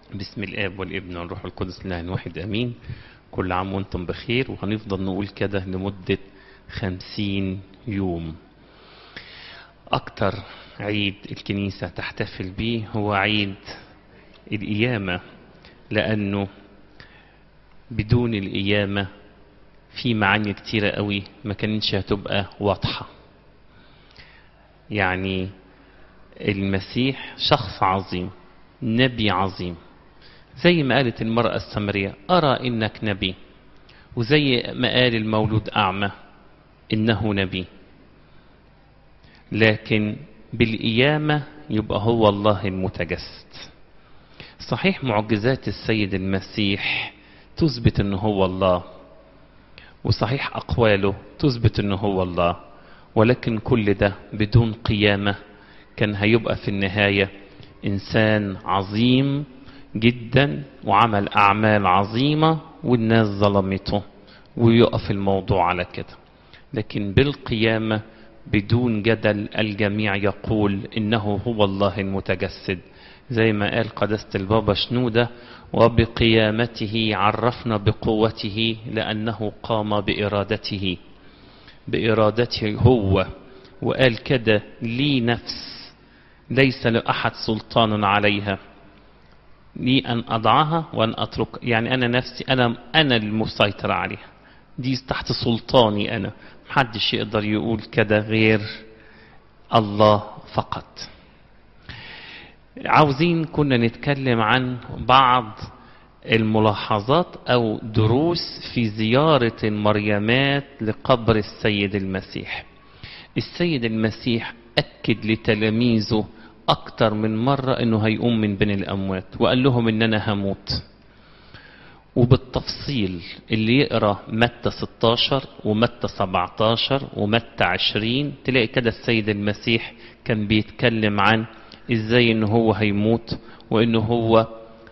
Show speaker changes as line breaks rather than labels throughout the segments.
بسم الآب والابن والروح القدس الله واحد أمين كل عام وانتم بخير وهنفضل نقول كده لمدة خمسين يوم أكتر عيد الكنيسة تحتفل به هو عيد القيامة لأنه بدون القيامة في معاني كتيرة قوي ما كانتش هتبقى واضحة يعني المسيح شخص عظيم نبي عظيم زي ما قالت المرأة السامرية أرى إنك نبي وزي ما قال المولود أعمى إنه نبي لكن بالقيامة يبقى هو الله المتجسد صحيح معجزات السيد المسيح تثبت أنه هو الله وصحيح أقواله تثبت أنه هو الله ولكن كل ده بدون قيامة كان هيبقى في النهاية إنسان عظيم جدا وعمل أعمال عظيمة والناس ظلمته ويقف الموضوع على كده لكن بالقيامة بدون جدل الجميع يقول إنه هو الله المتجسد زي ما قال قداسة البابا شنودة وبقيامته عرفنا بقوته لأنه قام بإرادته بإرادته هو وقال كده لي نفس ليس لأحد سلطان عليها لي أن أضعها وأن أترك يعني أنا نفسي أنا أنا المسيطر عليها دي تحت سلطاني أنا محدش يقدر يقول كده غير الله فقط عاوزين كنا نتكلم عن بعض الملاحظات أو دروس في زيارة المريمات لقبر السيد المسيح السيد المسيح أكد لتلاميذه أكتر من مرة أنه هيقوم من بين الأموات وقال لهم أن أنا هموت وبالتفصيل اللي يقرأ متى 16 ومتى 17 ومتى 20 تلاقي كده السيد المسيح كان بيتكلم عن ازاي ان هو هيموت وانه هو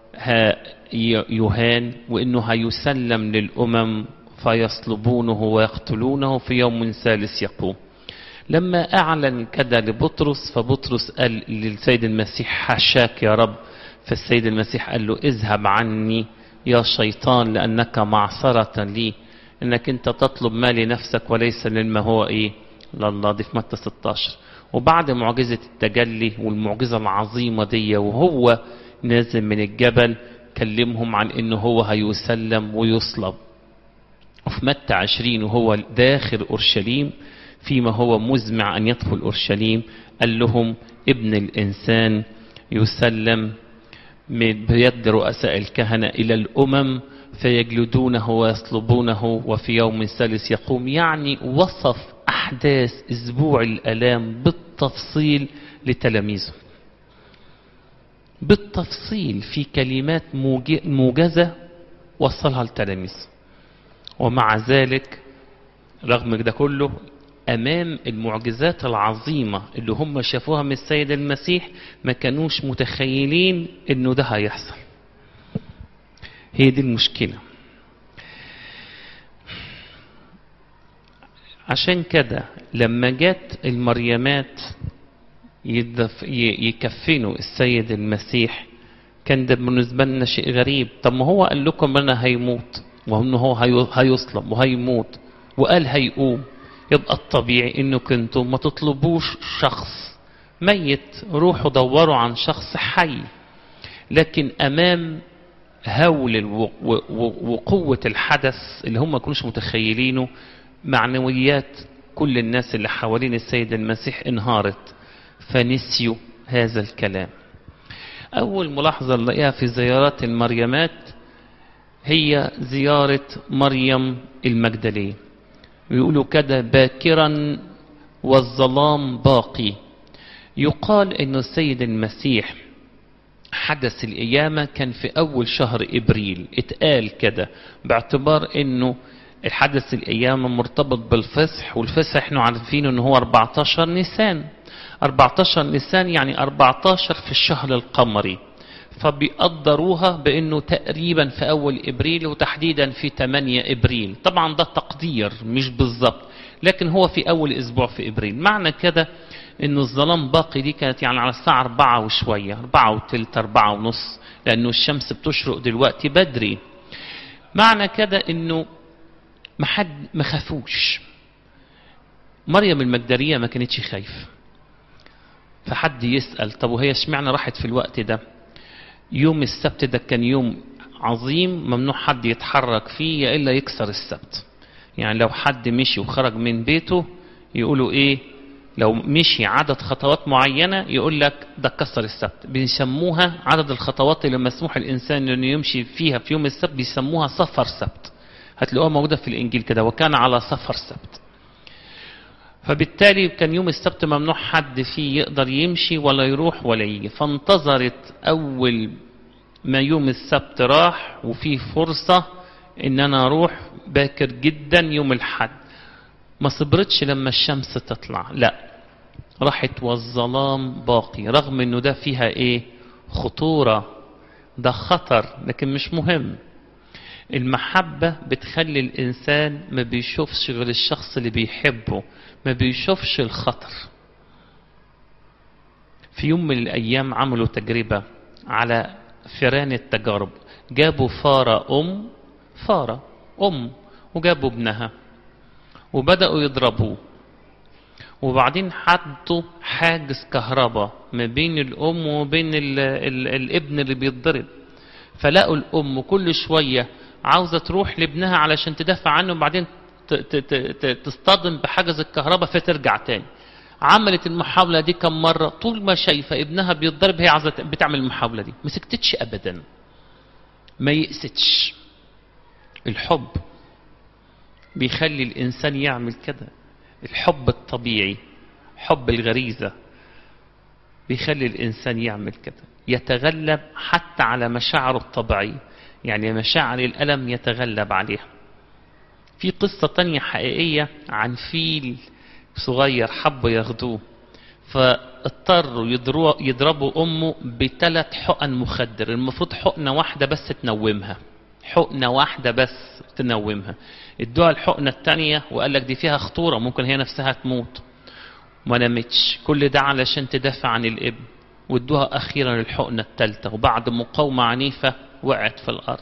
يهان وانه هيسلم للامم فيصلبونه ويقتلونه في يوم ثالث يقوم لما اعلن كده لبطرس فبطرس قال للسيد المسيح حاشاك يا رب فالسيد المسيح قال له اذهب عني يا شيطان لانك معصرة لي انك انت تطلب ما لنفسك وليس لما هو ايه لله دي في متى 16 وبعد معجزة التجلي والمعجزة العظيمة دي وهو نازل من الجبل كلمهم عن انه هو هيسلم ويصلب وفي متى عشرين وهو داخل أورشليم فيما هو مزمع أن يدخل أورشليم قال لهم ابن الإنسان يسلم بيد رؤساء الكهنة إلى الأمم فيجلدونه ويصلبونه وفي يوم ثالث يقوم يعني وصف أحداث أسبوع الألام بالتفصيل لتلاميذه بالتفصيل في كلمات موجزة وصلها لتلاميذه ومع ذلك رغم ده كله أمام المعجزات العظيمة اللي هم شافوها من السيد المسيح ما كانوش متخيلين إنه ده هيحصل هي دي المشكلة عشان كده لما جت المريمات يكفنوا السيد المسيح كان ده بالنسبة لنا شيء غريب طب ما هو قال لكم أنا هيموت وأنه هو هيصلب وهيموت وقال هيقوم يبقى الطبيعي انكم انتم ما تطلبوش شخص ميت روحوا دوروا عن شخص حي لكن امام هول وقوة الحدث اللي هم ما كانوش متخيلينه معنويات كل الناس اللي حوالين السيد المسيح انهارت فنسيوا هذا الكلام أول ملاحظة نلاقيها في زيارات المريمات هي زيارة مريم المجدلية ويقولوا كده باكرا والظلام باقي يقال أن السيد المسيح حدث القيامة كان في أول شهر إبريل اتقال كده باعتبار أنه الحدث القيامة مرتبط بالفصح والفصح احنا عارفين أنه هو 14 نيسان 14 نيسان يعني 14 في الشهر القمري فبيقدروها بانه تقريبا في اول ابريل وتحديدا في 8 ابريل طبعا ده تقدير مش بالظبط لكن هو في اول اسبوع في ابريل معنى كده إن الظلام باقي دي كانت يعني على الساعة أربعة وشوية أربعة وتلت أربعة ونص لأنه الشمس بتشرق دلوقتي بدري معنى كده إنه ما حد ما خافوش مريم المجدرية ما كانتش خايفة فحد يسأل طب وهي اشمعنى راحت في الوقت ده يوم السبت ده كان يوم عظيم ممنوع حد يتحرك فيه يا إلا يكسر السبت يعني لو حد مشي وخرج من بيته يقولوا ايه لو مشي عدد خطوات معينة يقول لك ده كسر السبت بيسموها عدد الخطوات اللي مسموح الإنسان أنه يمشي فيها في يوم السبت بيسموها سفر سبت هتلاقوها موجودة في الإنجيل كده وكان على سفر سبت فبالتالي كان يوم السبت ممنوع حد فيه يقدر يمشي ولا يروح ولا يجي فانتظرت أول ما يوم السبت راح وفي فرصة ان انا اروح باكر جدا يوم الحد ما صبرتش لما الشمس تطلع لا راحت والظلام باقي رغم انه ده فيها ايه خطورة ده خطر لكن مش مهم المحبة بتخلي الإنسان ما بيشوفش غير الشخص اللي بيحبه ما بيشوفش الخطر في يوم من الأيام عملوا تجربة على فيران التجارب جابوا فارة أم فارة أم وجابوا ابنها وبدأوا يضربوه وبعدين حطوا حاجز كهرباء ما بين الأم وبين ال ال الابن اللي بيتضرب فلقوا الأم كل شوية عاوزة تروح لابنها علشان تدافع عنه وبعدين تصطدم بحجز الكهرباء فترجع تاني عملت المحاولة دي كم مرة طول ما شايفة ابنها بيتضرب هي عاوزة بتعمل المحاولة دي ما سكتتش أبدا ما يأستش الحب بيخلي الإنسان يعمل كده الحب الطبيعي حب الغريزة بيخلي الإنسان يعمل كده يتغلب حتى على مشاعره الطبيعية يعني مشاعر الألم يتغلب عليها في قصة تانية حقيقية عن فيل صغير حبوا ياخدوه فاضطروا يضربوا أمه بثلاث حقن مخدر المفروض حقنة واحدة بس تنومها حقنة واحدة بس تنومها ادوها الحقنة التانية وقال لك دي فيها خطورة ممكن هي نفسها تموت ما نامتش كل ده علشان تدافع عن الابن وادوها أخيرا الحقنة التالتة وبعد مقاومة عنيفة وقعت في الأرض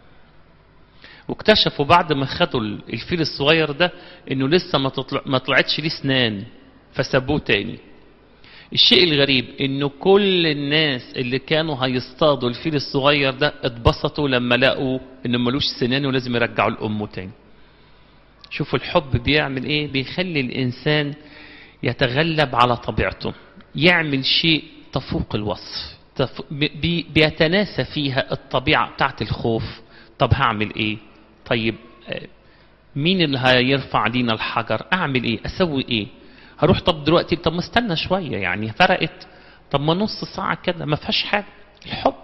واكتشفوا بعد ما خدوا الفيل الصغير ده انه لسه ما, تطلع ما طلعتش ليه اسنان فسابوه تاني الشيء الغريب انه كل الناس اللي كانوا هيصطادوا الفيل الصغير ده اتبسطوا لما لقوا انه ملوش سنان ولازم يرجعوا لامه تاني شوفوا الحب بيعمل ايه بيخلي الانسان يتغلب على طبيعته يعمل شيء تفوق الوصف تف... بي... بيتناسى فيها الطبيعة بتاعت الخوف طب هعمل ايه طيب مين اللي هيرفع لينا الحجر اعمل ايه اسوي ايه هروح طب دلوقتي طب ما استنى شويه يعني فرقت طب ما نص ساعه كده ما فيهاش حاجه الحب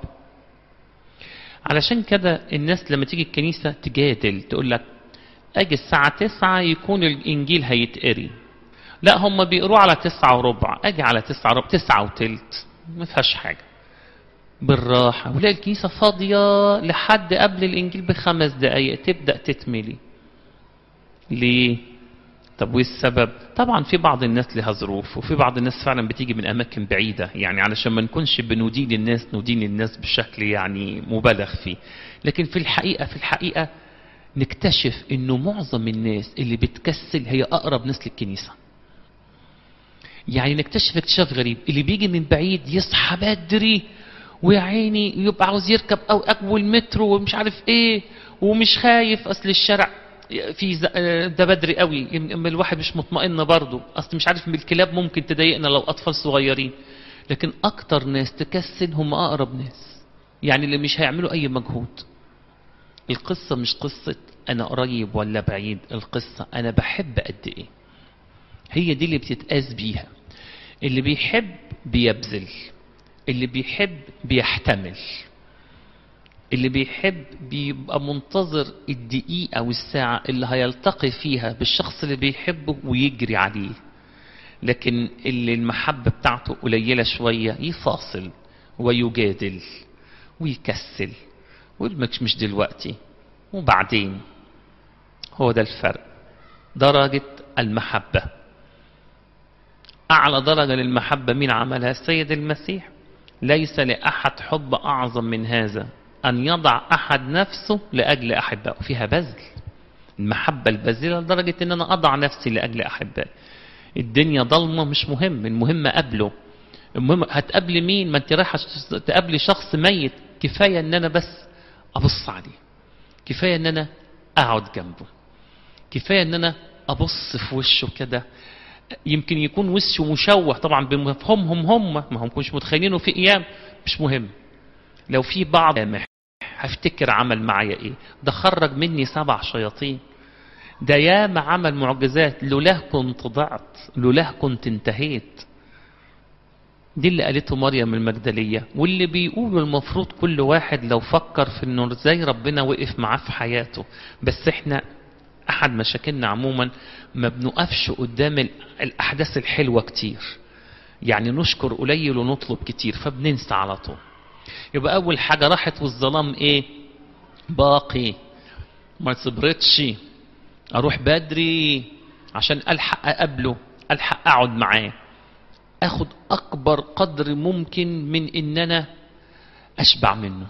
علشان كده الناس لما تيجي الكنيسه تجادل تقول لك اجي الساعه تسعة يكون الانجيل هيتقري لا هم بيقروه على تسعة وربع اجي على تسعة وربع تسعة وتلت ما فيهاش حاجه بالراحة ولاقي الكنيسة فاضية لحد قبل الإنجيل بخمس دقايق تبدأ تتملي ليه؟ طب وايه السبب؟ طبعا في بعض الناس لها ظروف وفي بعض الناس فعلا بتيجي من أماكن بعيدة يعني علشان ما نكونش بندين الناس ندين الناس بشكل يعني مبالغ فيه لكن في الحقيقة في الحقيقة نكتشف انه معظم الناس اللي بتكسل هي أقرب ناس للكنيسة يعني نكتشف اكتشاف غريب اللي بيجي من بعيد يصحى بدري ويا عيني يبقى عاوز يركب او اول مترو ومش عارف ايه ومش خايف اصل الشارع في ده بدري قوي اما الواحد مش مطمئن برضه اصل مش عارف من الكلاب ممكن تضايقنا لو اطفال صغيرين لكن اكتر ناس تكسل هم اقرب ناس يعني اللي مش هيعملوا اي مجهود القصة مش قصة انا قريب ولا بعيد القصة انا بحب قد ايه هي دي اللي بتتقاس بيها اللي بيحب بيبذل اللي بيحب بيحتمل اللي بيحب بيبقى منتظر الدقيقة والساعة اللي هيلتقي فيها بالشخص اللي بيحبه ويجري عليه لكن اللي المحبة بتاعته قليلة شوية يفاصل ويجادل ويكسل ويقول مش دلوقتي وبعدين هو ده الفرق درجة المحبة أعلى درجة للمحبة مين عملها السيد المسيح ليس لأحد حب أعظم من هذا أن يضع أحد نفسه لأجل أحبائه فيها بذل المحبة البذلة لدرجة أن أنا أضع نفسي لأجل أحبائي الدنيا ضلمة مش مهم المهم قبله المهم هتقابلي مين ما انت رايحة تقابلي شخص ميت كفاية ان انا بس ابص عليه كفاية ان انا اقعد جنبه كفاية ان انا ابص في وشه كده يمكن يكون وشه مشوه طبعا بمفهومهم هم ما هم مش متخيلينه في ايام مش مهم لو في بعض سامح هفتكر عمل معايا ايه ده خرج مني سبع شياطين ده ياما عمل معجزات لولاه كنت ضعت لولاه كنت انتهيت دي اللي قالته مريم المجدلية واللي بيقولوا المفروض كل واحد لو فكر في انه ازاي ربنا وقف معاه في حياته بس احنا احد مشاكلنا عموما ما بنقفش قدام الاحداث الحلوة كتير يعني نشكر قليل ونطلب كتير فبننسى على طول يبقى اول حاجة راحت والظلام ايه باقي ما صبرتش اروح بدري عشان الحق اقابله الحق اقعد معاه اخد اكبر قدر ممكن من ان انا اشبع منه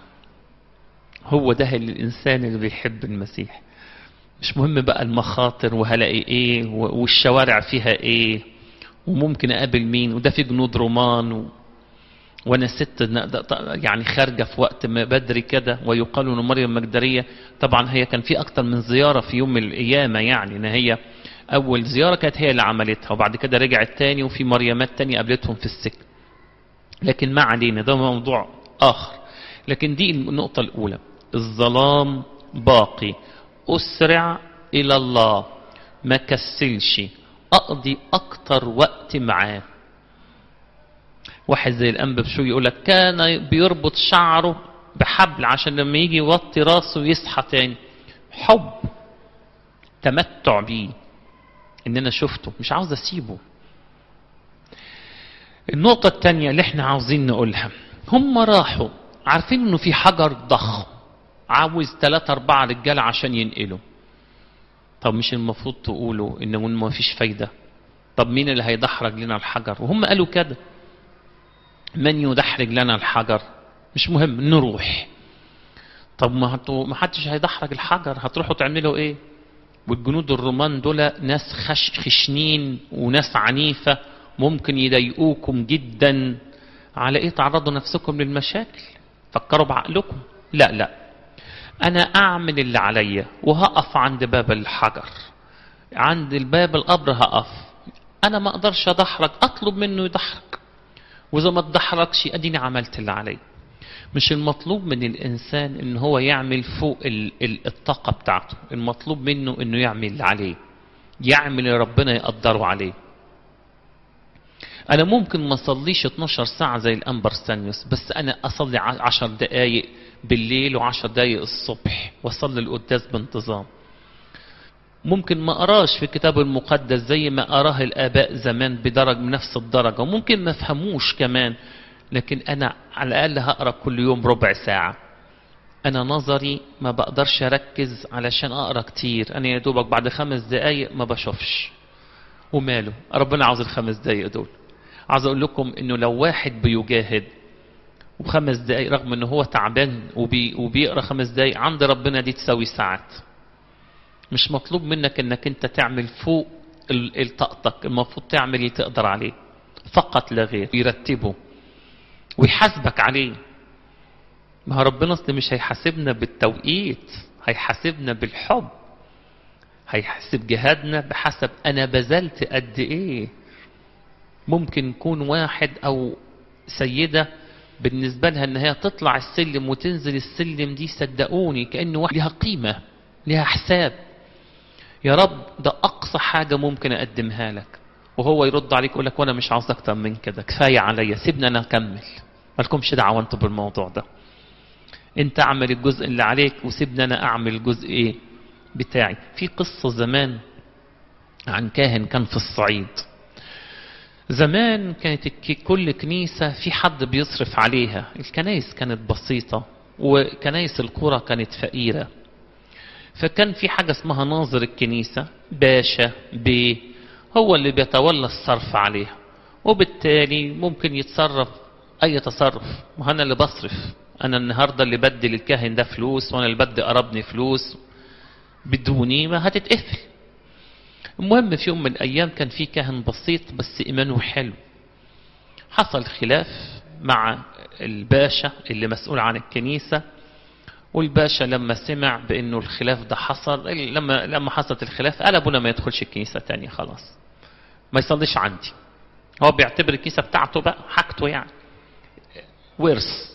هو ده الانسان اللي بيحب المسيح مش مهم بقى المخاطر وهلاقي ايه والشوارع فيها ايه وممكن اقابل مين وده في جنود رومان و... وانا ست يعني خارجه في وقت ما بدري كده ويقال ان مريم المجدريه طبعا هي كان في اكتر من زياره في يوم القيامه يعني ان هي اول زياره كانت هي اللي عملتها وبعد كده رجعت تاني وفي مريمات تانية قابلتهم في السكن لكن ما علينا ده موضوع اخر لكن دي النقطه الاولى الظلام باقي اسرع الى الله ما كسلش اقضي اكتر وقت معاه واحد زي الانبا بشوي يقول لك كان بيربط شعره بحبل عشان لما يجي يوطي راسه يصحى تاني حب تمتع بيه ان انا شفته مش عاوز اسيبه النقطة التانية اللي احنا عاوزين نقولها هم راحوا عارفين انه في حجر ضخم عاوز ثلاثة أربعة رجالة عشان ينقلوا طب مش المفروض تقولوا إنه ما فيش فايدة طب مين اللي هيدحرج لنا الحجر وهم قالوا كده من يدحرج لنا الحجر مش مهم نروح طب ما هتو ما حدش هيدحرج الحجر هتروحوا تعملوا ايه والجنود الرومان دول ناس خش خشنين وناس عنيفة ممكن يضايقوكم جدا على ايه تعرضوا نفسكم للمشاكل فكروا بعقلكم لا لا انا اعمل اللي عليا وهقف عند باب الحجر عند الباب القبر هقف انا ما اقدرش ادحرج اطلب منه يدحرج واذا ما اتدحرجش اديني عملت اللي عليا مش المطلوب من الانسان ان هو يعمل فوق الطاقة بتاعته المطلوب منه انه يعمل اللي عليه يعمل اللي ربنا يقدره عليه انا ممكن ما اصليش 12 ساعة زي الانبر سانيوس بس انا اصلي 10 دقايق بالليل و10 دقايق الصبح واصلي القداس بانتظام ممكن ما اقراش في الكتاب المقدس زي ما اراه الاباء زمان بدرج بنفس الدرجة وممكن ما افهموش كمان لكن انا على الاقل هقرا كل يوم ربع ساعة انا نظري ما بقدرش اركز علشان اقرا كتير انا يا دوبك بعد خمس دقايق ما بشوفش وماله ربنا عاوز الخمس دقايق دول عاوز اقول لكم انه لو واحد بيجاهد وخمس دقايق رغم انه هو تعبان وبي وبيقرا خمس دقايق عند ربنا دي تساوي ساعات مش مطلوب منك انك انت تعمل فوق طاقتك المفروض تعمل اللي تقدر عليه فقط لا غير يرتبه ويحاسبك عليه ما هو ربنا اصل مش هيحاسبنا بالتوقيت هيحاسبنا بالحب هيحاسب جهادنا بحسب انا بذلت قد ايه ممكن يكون واحد او سيدة بالنسبة لها ان هي تطلع السلم وتنزل السلم دي صدقوني كأنه واحد لها قيمة لها حساب يا رب ده اقصى حاجة ممكن اقدمها لك وهو يرد عليك يقول لك وانا مش عاوز اكتر من كده كفاية عليا سيبني انا اكمل مالكمش دعوة انتوا بالموضوع ده انت اعمل الجزء اللي عليك وسيبني انا اعمل الجزء ايه بتاعي في قصة زمان عن كاهن كان في الصعيد زمان كانت كل كنيسة في حد بيصرف عليها الكنائس كانت بسيطة وكنائس القرى كانت فقيرة فكان في حاجة اسمها ناظر الكنيسة باشا بيه هو اللي بيتولى الصرف عليها وبالتالي ممكن يتصرف اي تصرف ما انا اللي بصرف انا النهارده اللي بدي للكاهن ده فلوس وانا اللي بدي قربني فلوس بدوني ما هتتقفل المهم في يوم من الايام كان في كاهن بسيط بس ايمانه حلو حصل خلاف مع الباشا اللي مسؤول عن الكنيسه والباشا لما سمع بانه الخلاف ده حصل لما لما حصلت الخلاف قال ابونا ما يدخلش الكنيسه تانية خلاص ما يصليش عندي هو بيعتبر الكنيسه بتاعته بقى حاجته يعني ورث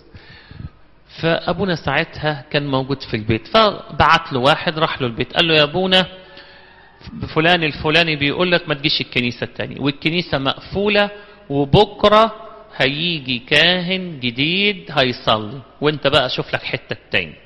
فابونا ساعتها كان موجود في البيت فبعت له واحد راح له البيت قال له يا ابونا فلان الفلاني بيقول لك ما تجيش الكنيسه التانية والكنيسه مقفوله وبكره هيجي كاهن جديد هيصلي وانت بقى شوف لك حته تاني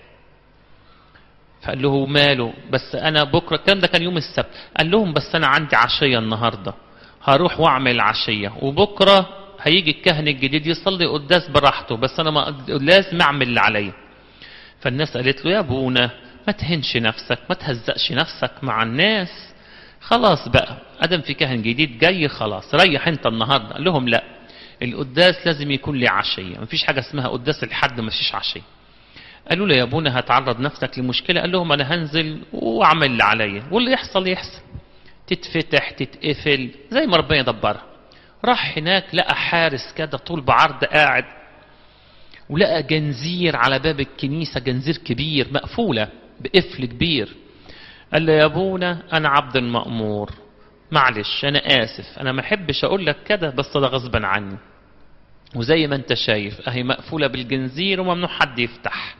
فقال له ماله بس انا بكره الكلام ده كان يوم السبت قال لهم بس انا عندي عشيه النهارده هروح واعمل عشيه وبكره هيجي الكاهن الجديد يصلي قداس براحته بس انا ما لازم اعمل اللي عليا فالناس قالت له يا ابونا ما تهنش نفسك ما تهزقش نفسك مع الناس خلاص بقى ادم في كاهن جديد جاي خلاص ريح انت النهارده قال لهم لا القداس لازم يكون ليه عشيه مفيش حاجه اسمها قداس الحد ما فيش عشيه قالوا له يا ابونا هتعرض نفسك لمشكله قال لهم انا هنزل واعمل اللي عليا واللي يحصل يحصل تتفتح تتقفل زي ما ربنا يدبرها راح هناك لقى حارس كده طول بعرض قاعد ولقى جنزير على باب الكنيسة جنزير كبير مقفولة بقفل كبير قال له يا ابونا انا عبد المأمور معلش انا اسف انا ما احبش اقول لك كده بس ده غصبا عني وزي ما انت شايف اهي مقفولة بالجنزير وممنوع حد يفتح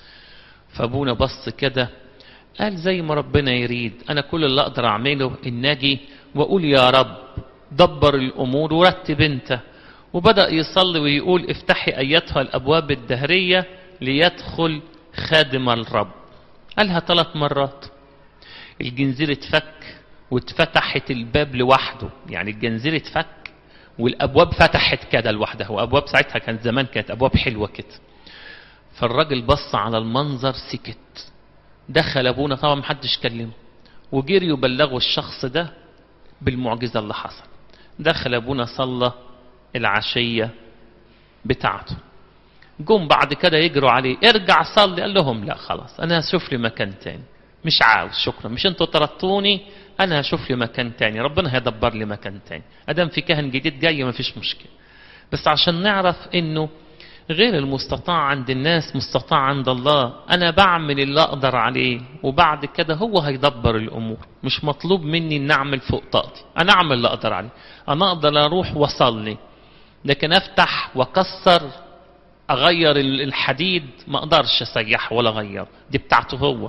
فابونا بص كده قال زي ما ربنا يريد انا كل اللي اقدر اعمله ان اجي واقول يا رب دبر الامور ورتب انت وبدا يصلي ويقول افتحي ايتها الابواب الدهريه ليدخل خادم الرب قالها ثلاث مرات الجنزير اتفك واتفتحت الباب لوحده يعني الجنزير اتفك والابواب فتحت كده لوحدها وابواب ساعتها كانت زمان كانت ابواب حلوه كده فالراجل بص على المنظر سكت دخل ابونا طبعا محدش كلمه وجري يبلغوا الشخص ده بالمعجزه اللي حصل دخل ابونا صلى العشيه بتاعته جم بعد كده يجروا عليه ارجع صلي قال لهم لا خلاص انا هشوف لي مكان تاني مش عاوز شكرا مش انتوا طردتوني انا هشوف لي مكان تاني ربنا هيدبر لي مكان تاني ادام في كاهن جديد جاي ما فيش مشكله بس عشان نعرف انه غير المستطاع عند الناس مستطاع عند الله انا بعمل اللي اقدر عليه وبعد كده هو هيدبر الامور مش مطلوب مني ان اعمل فوق طاقتي انا اعمل اللي اقدر عليه انا اقدر اروح واصلي لكن افتح واكسر اغير الحديد ما اقدرش اسيحه ولا اغيره دي بتاعته هو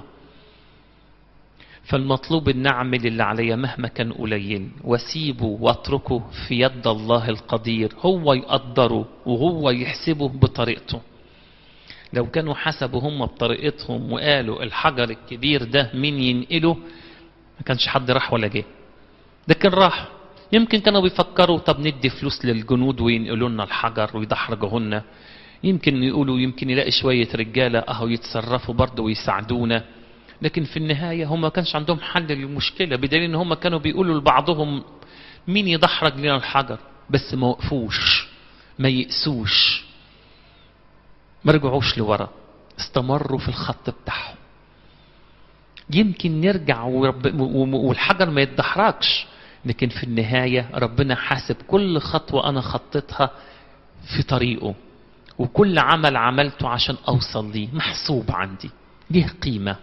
فالمطلوب ان اعمل اللي عليا مهما كان قليل واسيبه واتركه في يد الله القدير هو يقدره وهو يحسبه بطريقته لو كانوا حسبوا هم بطريقتهم وقالوا الحجر الكبير ده مين ينقله ما كانش حد راح ولا جه لكن راح يمكن كانوا بيفكروا طب ندي فلوس للجنود وينقلوا لنا الحجر ويدحرجوهن يمكن يقولوا يمكن يلاقي شوية رجالة اهو يتصرفوا برضه ويساعدونا لكن في النهاية هم ما كانش عندهم حل للمشكلة بدليل ان هم كانوا بيقولوا لبعضهم مين يدحرج لنا الحجر بس ما وقفوش ما يأسوش ما رجعوش لورا استمروا في الخط بتاعهم يمكن نرجع ورب والحجر ما يتدحرجش لكن في النهاية ربنا حاسب كل خطوة أنا خطيتها في طريقه وكل عمل عملته عشان أوصل ليه محسوب عندي ليه قيمة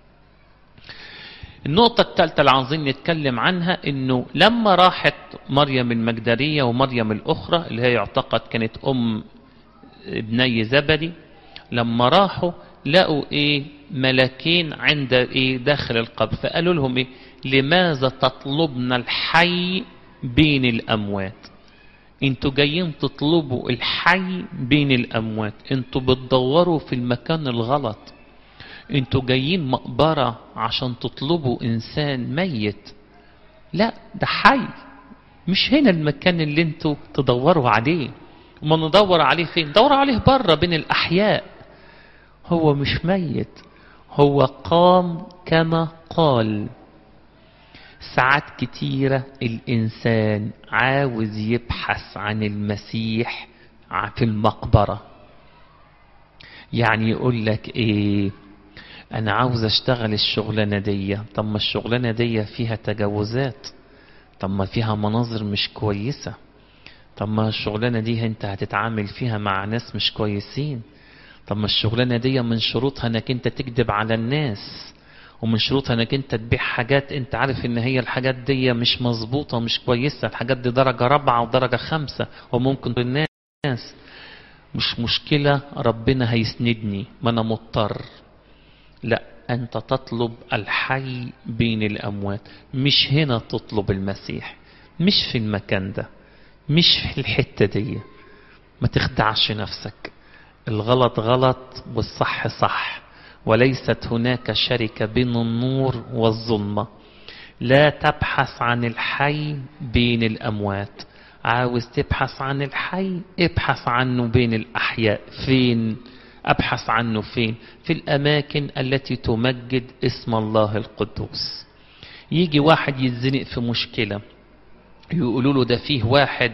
النقطة الثالثة اللي عاوزين نتكلم عنها انه لما راحت مريم المجدرية ومريم الاخرى اللي هي يعتقد كانت ام ابني زبدي لما راحوا لقوا ايه ملكين عند ايه داخل القبر فقالوا لهم ايه لماذا تطلبنا الحي بين الاموات انتوا جايين تطلبوا الحي بين الاموات انتوا بتدوروا في المكان الغلط انتوا جايين مقبرة عشان تطلبوا انسان ميت لا ده حي مش هنا المكان اللي انتوا تدوروا عليه وما ندور عليه فين ندور عليه بره بين الاحياء هو مش ميت هو قام كما قال ساعات كتيرة الإنسان عاوز يبحث عن المسيح في المقبرة يعني يقول لك إيه أنا عاوز أشتغل الشغلانة دي طب ما الشغلانة دي فيها تجاوزات طب ما فيها مناظر مش كويسة طب ما الشغلانة دي أنت هتتعامل فيها مع ناس مش كويسين طب ما الشغلانة دي من شروطها أنك أنت تكذب على الناس ومن شروطها انك انت تبيع حاجات انت عارف ان هي الحاجات دي مش مظبوطة مش كويسة الحاجات دي درجة رابعة ودرجة خمسة وممكن الناس مش مشكلة ربنا هيسندني ما انا مضطر لا انت تطلب الحي بين الاموات مش هنا تطلب المسيح مش في المكان ده مش في الحتة دي ما تخدعش نفسك الغلط غلط والصح صح وليست هناك شركة بين النور والظلمة لا تبحث عن الحي بين الأموات عاوز تبحث عن الحي ابحث عنه بين الأحياء فين أبحث عنه فين في الأماكن التي تمجد اسم الله القدوس يجي واحد يتزنق في مشكلة يقولوا له ده فيه واحد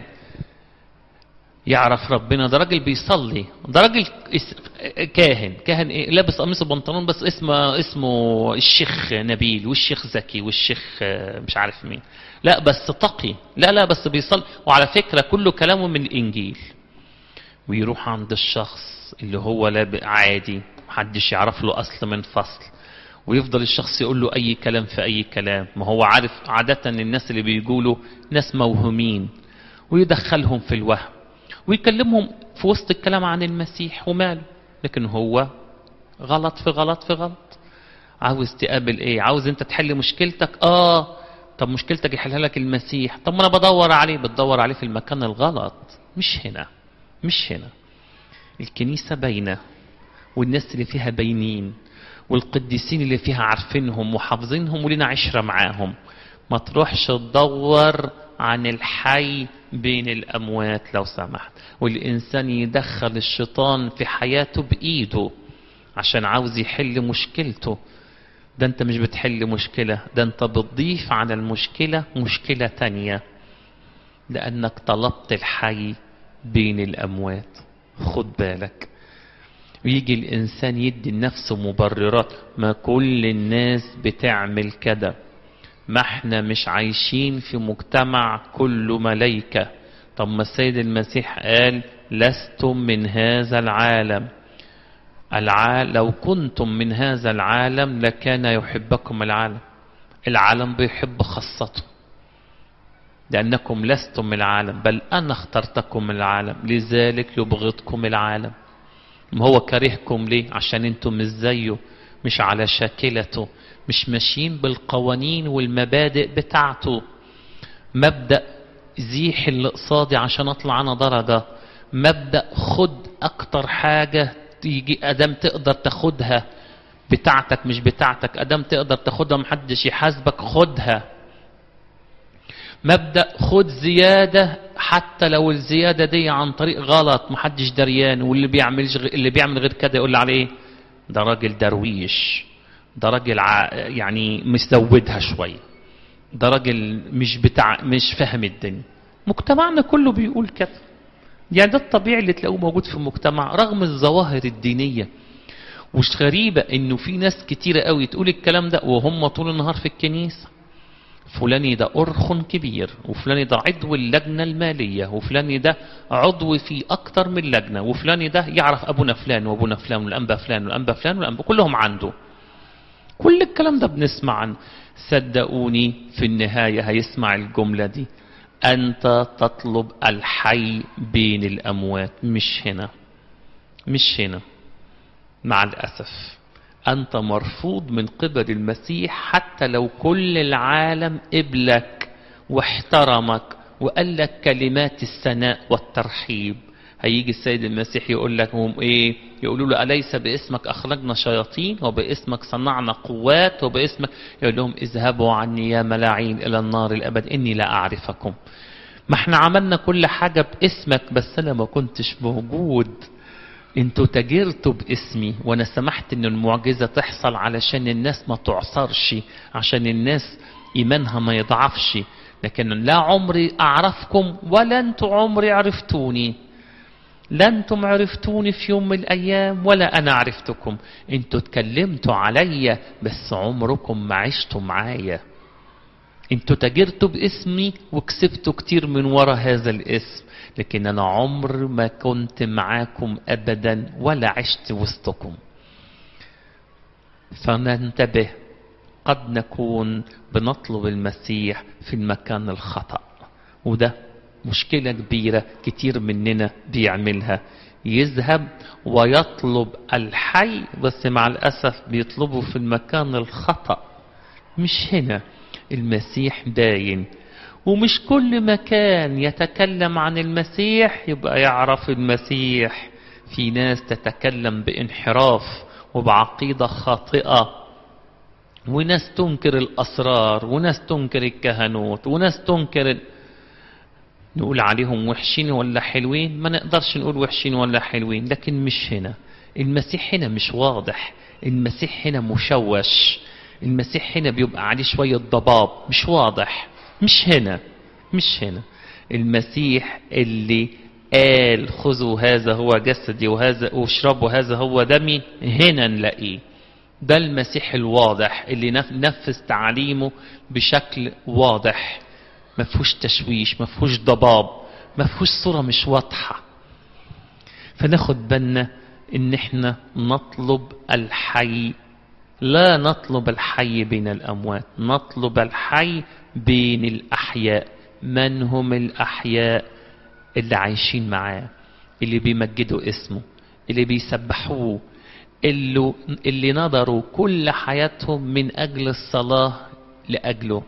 يعرف ربنا ده راجل بيصلي ده راجل كاهن كاهن إيه؟ لابس قميص وبنطلون بس اسمه اسمه الشيخ نبيل والشيخ زكي والشيخ مش عارف مين لا بس تقي لا لا بس بيصلي وعلى فكرة كله كلامه من الإنجيل ويروح عند الشخص اللي هو لاب عادي محدش يعرف له أصل من فصل ويفضل الشخص يقول له أي كلام في أي كلام ما هو عارف عادة الناس اللي بيقولوا ناس موهومين ويدخلهم في الوهم ويكلمهم في وسط الكلام عن المسيح وماله لكن هو غلط في غلط في غلط عاوز تقابل ايه عاوز انت تحل مشكلتك اه طب مشكلتك يحلها لك المسيح طب ما انا بدور عليه بتدور عليه في المكان الغلط مش هنا مش هنا الكنيسة باينة والناس اللي فيها باينين والقديسين اللي فيها عارفينهم وحافظينهم ولنا عشرة معاهم ما تروحش تدور عن الحي بين الأموات لو سمحت والإنسان يدخل الشيطان في حياته بإيده عشان عاوز يحل مشكلته ده انت مش بتحل مشكلة ده انت بتضيف على المشكلة مشكلة تانية لأنك طلبت الحي بين الأموات خد بالك ويجي الإنسان يدي لنفسه مبررات ما كل الناس بتعمل كده ما احنا مش عايشين في مجتمع كله ملايكة طب ما السيد المسيح قال لستم من هذا العالم العالم لو كنتم من هذا العالم لكان يحبكم العالم العالم بيحب خاصته لأنكم لستم من العالم بل أنا اخترتكم من العالم لذلك يبغضكم العالم ما هو كرهكم ليه عشان انتم مش زيه مش على شاكلته مش ماشيين بالقوانين والمبادئ بتاعته مبدأ زيح اللي قصادي عشان اطلع انا درجة مبدأ خد اكتر حاجة تيجي ادام تقدر تاخدها بتاعتك مش بتاعتك ادام تقدر تاخدها محدش يحاسبك خدها مبدأ خد زيادة حتى لو الزيادة دي عن طريق غلط محدش دريان واللي بيعملش اللي بيعمل غير كده يقول عليه ده راجل درويش ده راجل يعني مزودها شوية ده راجل مش بتاع مش فاهم الدنيا مجتمعنا كله بيقول كده يعني ده الطبيعي اللي تلاقوه موجود في المجتمع رغم الظواهر الدينية وش غريبة انه في ناس كتيرة قوي تقول الكلام ده وهم طول النهار في الكنيسة فلاني ده أرخ كبير وفلاني ده عضو اللجنة المالية وفلاني ده عضو في أكتر من لجنة وفلاني ده يعرف أبونا فلان وأبونا فلان والأنبا فلان والأنبا فلان والأنبا كلهم عنده كل الكلام ده بنسمع عنه صدقوني في النهاية هيسمع الجملة دي أنت تطلب الحي بين الأموات مش هنا مش هنا مع الأسف أنت مرفوض من قبل المسيح حتى لو كل العالم قبلك واحترمك وقال لك كلمات الثناء والترحيب هيجي السيد المسيح يقول لك هم ايه يقولوا له أليس باسمك أخرجنا شياطين وباسمك صنعنا قوات وباسمك يقول لهم اذهبوا عني يا ملاعين إلى النار الأبد إني لا أعرفكم ما احنا عملنا كل حاجة باسمك بس أنا ما كنتش موجود انتوا تاجرتوا باسمي وانا سمحت ان المعجزة تحصل علشان الناس ما تعصرش عشان الناس إيمانها ما يضعفش لكن لا عمري أعرفكم ولا أنتم عمري عرفتوني لا أنتم عرفتوني في يوم من الأيام ولا أنا عرفتكم أنتوا اتكلمتوا عليا بس عمركم ما عشتوا معايا انتوا تاجرتوا باسمي وكسبتوا كتير من ورا هذا الاسم لكن انا عمر ما كنت معاكم ابدا ولا عشت وسطكم فننتبه قد نكون بنطلب المسيح في المكان الخطأ وده مشكلة كبيرة كتير مننا بيعملها يذهب ويطلب الحي بس مع الأسف بيطلبه في المكان الخطأ مش هنا المسيح باين ومش كل مكان يتكلم عن المسيح يبقى يعرف المسيح في ناس تتكلم بانحراف وبعقيدة خاطئة وناس تنكر الأسرار وناس تنكر الكهنوت وناس تنكر نقول عليهم وحشين ولا حلوين ما نقدرش نقول وحشين ولا حلوين لكن مش هنا المسيح هنا مش واضح المسيح هنا مشوش المسيح هنا بيبقى عليه شوية ضباب مش واضح مش هنا مش هنا المسيح اللي قال خذوا هذا هو جسدي وهذا واشربوا هذا هو دمي هنا نلاقيه ده المسيح الواضح اللي نفذ تعاليمه بشكل واضح ما فيهوش تشويش ما فيهوش ضباب ما فيهوش صورة مش واضحة فناخد بالنا ان احنا نطلب الحي لا نطلب الحي بين الأموات نطلب الحي بين الأحياء من هم الأحياء اللي عايشين معاه اللي بيمجدوا اسمه اللي بيسبحوه اللي, اللي نظروا كل حياتهم من أجل الصلاة لأجله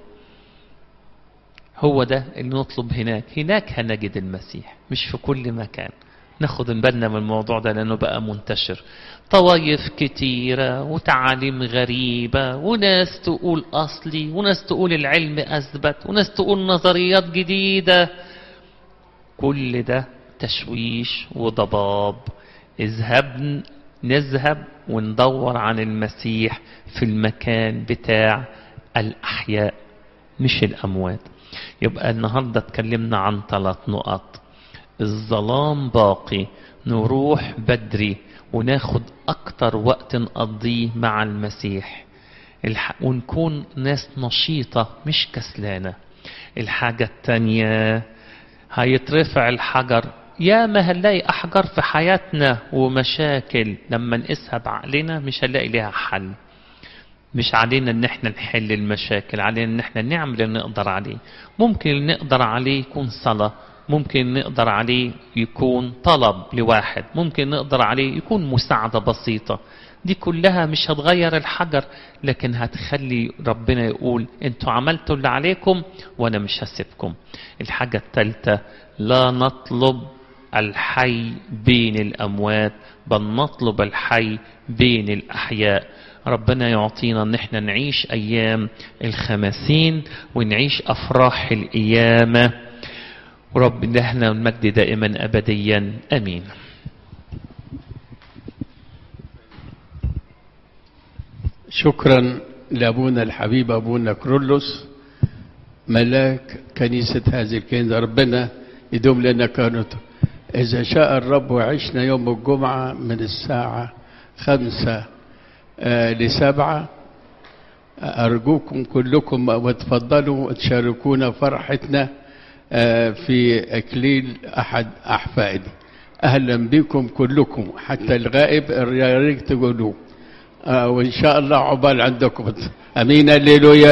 هو ده اللي نطلب هناك هناك هنجد المسيح مش في كل مكان ناخد بالنا من الموضوع ده لأنه بقى منتشر طوايف كتيرة وتعاليم غريبة وناس تقول أصلي وناس تقول العلم أثبت وناس تقول نظريات جديدة كل ده تشويش وضباب اذهب نذهب وندور عن المسيح في المكان بتاع الأحياء مش الأموات يبقى النهاردة اتكلمنا عن ثلاث نقط الظلام باقي نروح بدري وناخد أكتر وقت نقضيه مع المسيح ونكون ناس نشيطة مش كسلانة الحاجة التانية هيترفع الحجر يا ما هنلاقي أحجار في حياتنا ومشاكل لما نقيسها بعقلنا مش هنلاقي ليها حل مش علينا ان احنا نحل المشاكل علينا ان احنا نعمل اللي نقدر عليه ممكن اللي نقدر عليه يكون صلاة ممكن نقدر عليه يكون طلب لواحد ممكن نقدر عليه يكون مساعدة بسيطة دي كلها مش هتغير الحجر لكن هتخلي ربنا يقول انتوا عملتوا اللي عليكم وانا مش هسيبكم الحاجة الثالثة لا نطلب الحي بين الأموات بل نطلب الحي بين الأحياء ربنا يعطينا ان احنا نعيش ايام الخمسين ونعيش افراح القيامه ورب لنا المجد دائما ابديا امين
شكرا لابونا الحبيب ابونا كرولوس ملاك كنيسة هذه الكنيسة ربنا يدوم لنا كانت إذا شاء الرب وعشنا يوم الجمعة من الساعة خمسة آه لسبعة أرجوكم كلكم وتفضلوا تشاركونا فرحتنا آه في أكليل أحد أحفادي أهلا بكم كلكم حتى الغائب يا ريت تقولوا آه وإن شاء الله عقبال عندكم أمين الليلويا